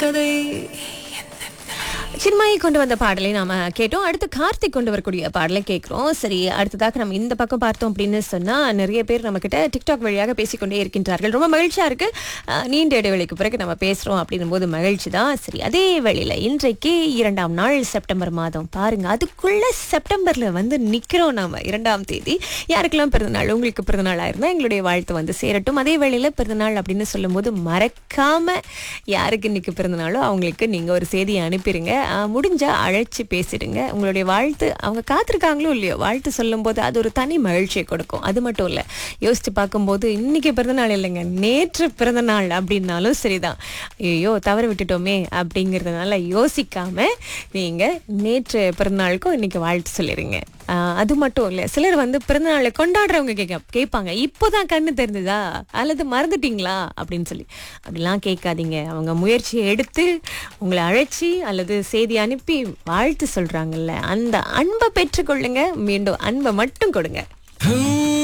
கதை சின்மாயை கொண்டு வந்த பாடலை நாம கேட்டோம் அடுத்து கார்த்திக் கொண்டு வரக்கூடிய பாடலை கேட்கிறோம் சரி அடுத்ததாக நம்ம இந்த பக்கம் பார்த்தோம் அப்படின்னு சொன்னா நிறைய பேர் நம்ம கிட்ட டிக்டாக் வழியாக பேசிக்கொண்டே இருக்கின்றார்கள் ரொம்ப மகிழ்ச்சியா இருக்கு அஹ், நீண்ட இடைவெளிக்கு பிறகு நம்ம பேசுறோம் அப்படின்னும் போது மகிழ்ச்சி தான் சரி அதே வேளையில இன்றைக்கு இரண்டாம் நாள் செப்டம்பர் மாதம் பாருங்க அதுக்குள்ள செப்டம்பர்ல வந்து நிக்கிறோம் நாம இரண்டாம் தேதி யாருக்கெல்லாம் பிறந்தநாள் உங்களுக்கு பிறந்தநாளா இருந்தா எங்களுடைய வாழ்த்து வந்து சேரட்டும் அதே வேளையில பிறந்தநாள் அப்படின்னு சொல்லும்போது மறக்காம யாருக்கு இன்னைக்கு பிறந்தநாளோ அவங்களுக்கு நீங்க ஒரு செய்தியை அனுப்பிடுங்க ஆஹ், முடிஞ்சா அழைச்சு பேசிடுங்க உங்களுடைய வாழ்த்து அவங்க காத்திருக்காங்களோ இல்லையோ வாழ்த்து சொல்லும்போது அது ஒரு தனி மகிழ்ச்சியை கொடுக்கும் அது மட்டும் இல்ல யோசிச்சு பார்க்கும்போது இன்னைக்கு பிறந்தநாள் இல்லைங்க நேற்று பிறந்தநாள் அப்படின்னாலும் சரிதான் ஐயோ தவற விட்டுட்டோமே அப்படிங்கிறதுனால யோசிக்காம நீங்க நேற்று பிறந்தநாளுக்கும் இன்னைக்கு வாழ்த்து சொல்லிடுங்க ஆஹ் அது மட்டும் இல்ல சிலர் வந்து பிறந்தநாளை கொண்டாடுறவங்க கேட்க கேட்பாங்க இப்போதான் கண்ணு தெரிஞ்சுதா அல்லது மறந்துட்டீங்களா அப்படின்னு சொல்லி அப்படிலாம் கேட்காதீங்க அவங்க முயற்சியை எடுத்து உங்களை அழைச்சி அல்லது செய்தி அனுப்பி வாழ்த்து சொல்றாங்கல்ல அந்த அன்பை பெற்றுக்கொள்ளுங்க மீண்டும் அன்பை மட்டும் கொடுங்க ஹம்,